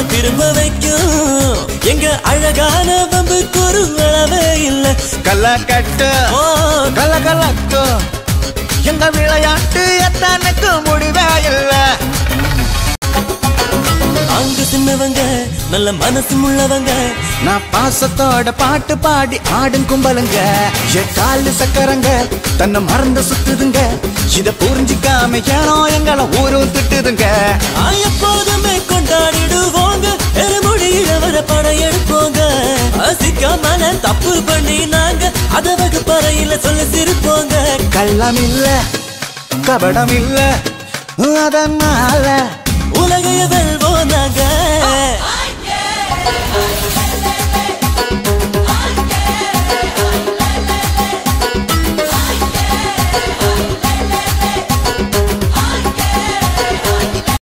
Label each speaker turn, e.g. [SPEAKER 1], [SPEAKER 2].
[SPEAKER 1] திரும்ப வைக்கும் எங்க அழகான வம்புக்கு ஒரு அளவே இல்ல
[SPEAKER 2] கல்ல கட்டு
[SPEAKER 1] ஓ
[SPEAKER 2] கல கலக்கு எங்க விளையாட்டு எத்தனைக்கு முடிவே இல்லை
[SPEAKER 1] அங்கு சின்னவங்க நல்ல மனசு உள்ளவங்க
[SPEAKER 2] நான் பாசத்தோட பாட்டு பாடி ஆடும் கும்பலுங்க என் காலு சக்கரங்க தன்னை மறந்து சுத்துதுங்க இத புரிஞ்சிக்காம ஏனோ எங்களை ஊரும் திட்டுதுங்க
[SPEAKER 1] ஆ, எப்போதுமே கொண்டாடிடுவோங்க எருமுடியில வர படையெடுப்போங்க அசிக்காமல தப்பு பண்ணி நாங்க அத வகுப்பறையில சொல்லி சிரிப்போங்க
[SPEAKER 2] கள்ளம் இல்ல கபடம் இல்ல அதனால
[SPEAKER 1] உலகைய வெல்வோம் நாங்க